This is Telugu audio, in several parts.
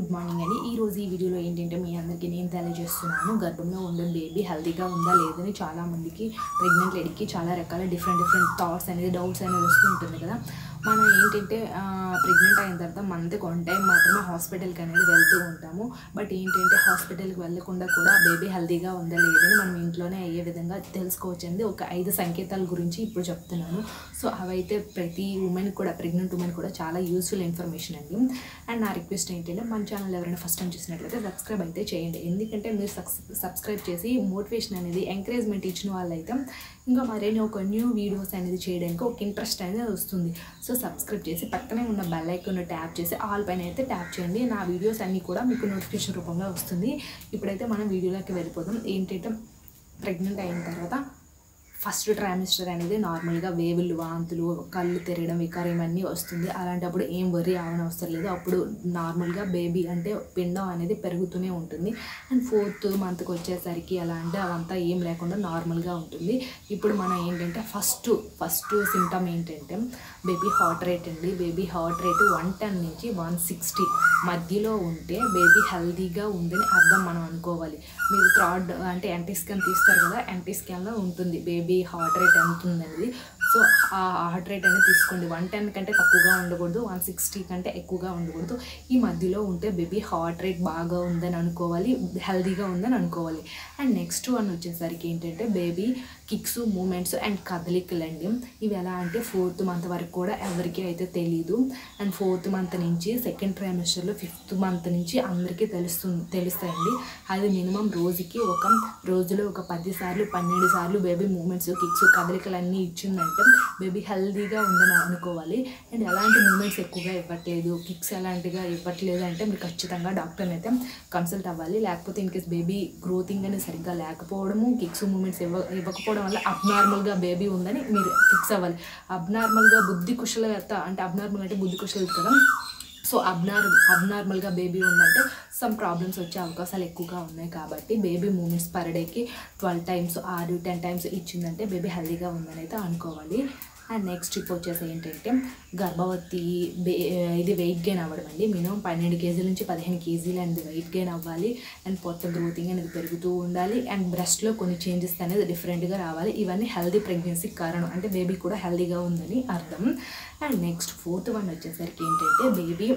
గుడ్ మార్నింగ్ అండి ఈ రోజు ఈ వీడియోలో ఏంటంటే మీ అందరికీ నేను తెలియజేస్తున్నాను గర్భంలో ఉండే బేబీ హెల్తీగా ఉందా లేదని చాలా మందికి ప్రెగ్నెంట్ లేడీకి చాలా రకాల డిఫరెంట్ డిఫరెంట్ థాట్స్ అనేది డౌట్స్ అనేది వస్తూ ఉంటుంది కదా మనం ఏంటంటే ప్రెగ్నెంట్ అయిన తర్వాత మంత్కి వన్ టైం మాత్రమే హాస్పిటల్కి అనేది వెళ్తూ ఉంటాము బట్ ఏంటంటే హాస్పిటల్కి వెళ్ళకుండా కూడా బేబీ హెల్తీగా ఉందా లేదని మనం ఇంట్లోనే అయ్యే విధంగా తెలుసుకోవచ్చండి ఒక ఐదు సంకేతాల గురించి ఇప్పుడు చెప్తున్నాను సో అవైతే ప్రతి ఉమెన్ కూడా ప్రెగ్నెంట్ ఉమెన్ కూడా చాలా యూస్ఫుల్ ఇన్ఫర్మేషన్ అండి అండ్ నా రిక్వెస్ట్ ఏంటంటే మన ఛానల్ ఎవరైనా ఫస్ట్ టైం చూసినట్లయితే సబ్స్క్రైబ్ అయితే చేయండి ఎందుకంటే మీరు సబ్స్క్రైబ్ చేసి మోటివేషన్ అనేది ఎంకరేజ్మెంట్ ఇచ్చిన వాళ్ళైతే ఇంకా మరిన్ని ఒక న్యూ వీడియోస్ అనేది చేయడానికి ఒక ఇంట్రెస్ట్ అనేది వస్తుంది సో సబ్స్క్రైబ్ చేసి పక్కనే ఉన్న బెల్ ఐకాన్ ట్యాప్ చేసి ఆల్ పైన అయితే ట్యాప్ చేయండి నా వీడియోస్ అన్నీ కూడా మీకు నోటిఫికేషన్ రూపంలో వస్తుంది ఇప్పుడైతే మనం వీడియోలోకి వెళ్ళిపోదాం ఏంటంటే ప్రెగ్నెంట్ అయిన తర్వాత ఫస్ట్ ట్రైమిస్టర్ అనేది నార్మల్గా వేవులు వాంతులు కళ్ళు తెరయడం వికారం ఇవన్నీ వస్తుంది అలాంటప్పుడు ఏం వరి అవన అవసరం లేదు అప్పుడు నార్మల్గా బేబీ అంటే పిండం అనేది పెరుగుతూనే ఉంటుంది అండ్ ఫోర్త్ మంత్కి వచ్చేసరికి అలా అంటే అవంతా ఏం లేకుండా నార్మల్గా ఉంటుంది ఇప్పుడు మనం ఏంటంటే ఫస్ట్ ఫస్ట్ సిమ్టమ్ ఏంటంటే బేబీ హార్ట్ రేట్ అండి baby heart rate one ten నుంచి వన్ సిక్స్టీ మధ్యలో ఉంటే బేబీ హెల్తీగా ఉందని అర్థం మనం అనుకోవాలి మీరు థ్రాడ్ అంటే ఎన్టీ స్కాన్ తీస్తారు కదా ఎన్టీ స్కాన్లో ఉంటుంది బేబీ హార్ట్ రేట్ ఎంత ఉందనేది సో ఆ హార్ట్ రేట్ అనేది తీసుకోండి వన్ టెన్ కంటే తక్కువగా ఉండకూడదు వన్ సిక్స్టీ కంటే ఎక్కువగా ఉండకూడదు ఈ మధ్యలో ఉంటే బేబీ హార్ట్ రేట్ బాగా ఉందని అనుకోవాలి హెల్తీగా ఉందని అనుకోవాలి అండ్ నెక్స్ట్ వన్ వచ్చేసరికి ఏంటంటే బేబీ కిక్స్ మూమెంట్స్ అండ్ కదలికలు అండి ఇవి ఎలా అంటే ఫోర్త్ మంత్ వరకు కూడా ఎవరికి అయితే తెలియదు అండ్ ఫోర్త్ మంత్ నుంచి సెకండ్ ట్రైమిస్టర్లో ఫిఫ్త్ మంత్ నుంచి అందరికీ తెలుస్తుంది తెలుస్తాయండి అది మినిమం రోజుకి ఒక రోజులో ఒక పది సార్లు పన్నెండు సార్లు బేబీ మూమెంట్స్ కిక్స్ కదలికలు అన్నీ ఇచ్చిందంటే బేబీ హెల్తీగా ఉందని అనుకోవాలి అండ్ ఎలాంటి మూమెంట్స్ ఎక్కువగా ఇవ్వట్లేదు కిక్స్ ఎలాంటిగా ఇవ్వట్లేదు అంటే మీరు ఖచ్చితంగా డాక్టర్ని అయితే కన్సల్ట్ అవ్వాలి లేకపోతే ఇన్ కేస్ బేబీ గ్రోతింగ్ అనేది సరిగ్గా లేకపోవడము కిక్స్ మూమెంట్స్ ఇవ్వ ఇవ్వకపోవడం వల్ల అబ్నార్మల్గా బేబీ ఉందని మీరు ఫిక్స్ అవ్వాలి అబ్నార్మల్గా బుద్ధి కుశలత అంటే అబ్నార్మల్ అంటే బుద్ధి కుశలత కదా సో అబ్నార్ అబ్నార్మల్గా బేబీ ఉందంటే సమ్ ప్రాబ్లమ్స్ వచ్చే అవకాశాలు ఎక్కువగా ఉన్నాయి కాబట్టి బేబీ మూమెంట్స్ పర్ డేకి ట్వెల్వ్ టైమ్స్ ఆరు టెన్ టైమ్స్ ఇచ్చిందంటే బేబీ హెల్తీగా ఉందని అయితే అనుకోవాలి అండ్ నెక్స్ట్ టిప్ వచ్చేసి ఏంటంటే గర్భవతి బే ఇది వెయిట్ గెయిన్ అవ్వడం అండి మినిమం పన్నెండు కేజీల నుంచి పదిహేను కేజీలు అనేది వెయిట్ గెయిన్ అవ్వాలి అండ్ కొత్త గ్రోతింగ్ అనేది పెరుగుతూ ఉండాలి అండ్ బ్రెస్ట్లో కొన్ని చేంజెస్ అనేది డిఫరెంట్గా రావాలి ఇవన్నీ హెల్దీ ప్రెగ్నెన్సీకి కారణం అంటే బేబీ కూడా హెల్దీగా ఉందని అర్థం అండ్ నెక్స్ట్ ఫోర్త్ వన్ వచ్చేసరికి ఏంటంటే బేబీ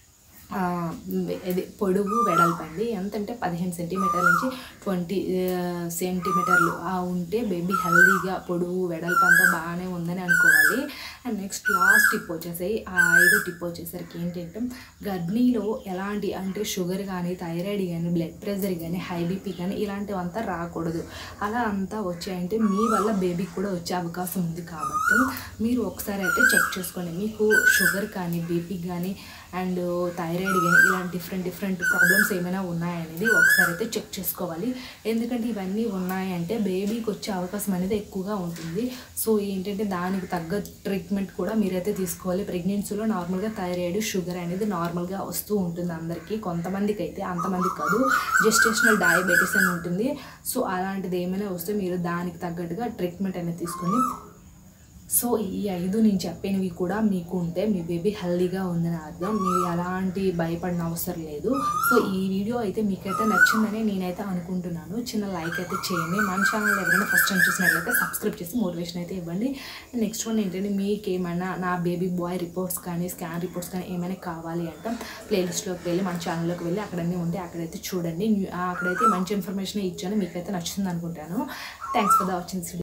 ఇది పొడుగు వెడల్పండి ఎంతంటే పదిహేను సెంటీమీటర్ల నుంచి ట్వంటీ సెంటీమీటర్లు ఉంటే బేబీ హెల్దీగా పొడుగు వెడల్పు అంతా బాగానే ఉందని అనుకోవాలి అండ్ నెక్స్ట్ లాస్ట్ టిప్ వచ్చేసి ఆ ఐదో టిప్ వచ్చేసరికి ఏంటంటే గర్భిణీలో ఎలాంటి అంటే షుగర్ కానీ థైరాయిడ్ కానీ బ్లడ్ ప్రెషర్ కానీ హై బీపీ కానీ ఇలాంటివంతా రాకూడదు అలా అంతా వచ్చాయంటే మీ వల్ల బేబీకి కూడా వచ్చే అవకాశం ఉంది కాబట్టి మీరు ఒకసారి అయితే చెక్ చేసుకోండి మీకు షుగర్ కానీ బీపీ కానీ అండ్ థైరాయిడ్ కానీ ఇలాంటి డిఫరెంట్ డిఫరెంట్ ప్రాబ్లమ్స్ ఏమైనా ఉన్నాయనేది ఒకసారి అయితే చెక్ చేసుకోవాలి ఎందుకంటే ఇవన్నీ ఉన్నాయంటే బేబీకి వచ్చే అవకాశం అనేది ఎక్కువగా ఉంటుంది సో ఏంటంటే దానికి తగ్గ ట్రీట్మెంట్ కూడా మీరైతే తీసుకోవాలి ప్రెగ్నెన్సీలో నార్మల్గా థైరాయిడ్ షుగర్ అనేది నార్మల్గా వస్తూ ఉంటుంది అందరికీ కొంతమందికి అయితే అంతమందికి కాదు జెస్టేషనల్ డయాబెటీస్ అని ఉంటుంది సో అలాంటిది ఏమైనా వస్తే మీరు దానికి తగ్గట్టుగా ట్రీట్మెంట్ అనేది తీసుకొని సో ఈ ఐదు నేను చెప్పినవి కూడా మీకు ఉంటే మీ బేబీ హెల్దీగా ఉందని అర్థం మీరు ఎలాంటి భయపడిన అవసరం లేదు సో ఈ వీడియో అయితే మీకైతే నచ్చిందని నేనైతే అనుకుంటున్నాను చిన్న లైక్ అయితే చేయండి మన ఛానల్ ఎవరైనా ఫస్ట్ టైం చూసినట్లయితే సబ్స్క్రైబ్ చేసి మోటివేషన్ అయితే ఇవ్వండి నెక్స్ట్ వన్ ఏంటంటే మీకు ఏమైనా నా బేబీ బాయ్ రిపోర్ట్స్ కానీ స్కాన్ రిపోర్ట్స్ కానీ ఏమైనా కావాలి అంటే ప్లేలిస్ట్లోకి వెళ్ళి మన ఛానల్లోకి వెళ్ళి అక్కడన్నీ ఉంటే అక్కడైతే చూడండి అక్కడైతే మంచి ఇన్ఫర్మేషన్ ఇచ్చాను మీకైతే నచ్చుతుంది అనుకుంటాను థ్యాంక్స్ ఫర్ ద వాచింగ్